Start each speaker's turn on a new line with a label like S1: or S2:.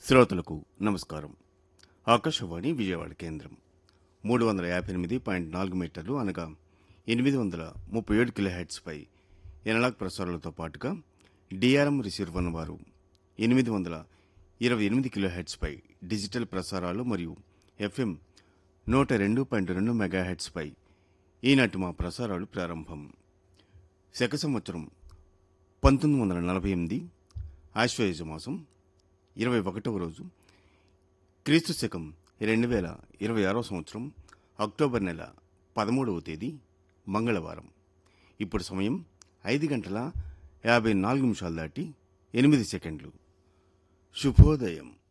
S1: శ్రోతలకు నమస్కారం ఆకాశవాణి విజయవాడ కేంద్రం మూడు వందల యాభై ఎనిమిది పాయింట్ నాలుగు మీటర్లు అనగా ఎనిమిది వందల ముప్పై ఏడు కిలోహెడ్స్పై ఎనలాగ్ ప్రసారాలతో పాటుగా డిఆర్ఎం రిసీవర్ వన్ వారు ఎనిమిది వందల ఇరవై ఎనిమిది కిలోహెడ్స్పై డిజిటల్ ప్రసారాలు మరియు ఎఫ్ఎం నూట రెండు పాయింట్ రెండు మెగాహెడ్స్పై ఈనాటి మా ప్రసారాలు ప్రారంభం శక సంవత్సరం పంతొమ్మిది వందల నలభై ఎనిమిది ఆశ్వయుజ మాసం ఇరవై ఒకటవ రోజు క్రీస్తు శకం రెండు వేల ఇరవై ఆరో సంవత్సరం అక్టోబర్ నెల పదమూడవ తేదీ మంగళవారం ఇప్పుడు సమయం ఐదు గంటల యాభై నాలుగు నిమిషాలు దాటి ఎనిమిది సెకండ్లు శుభోదయం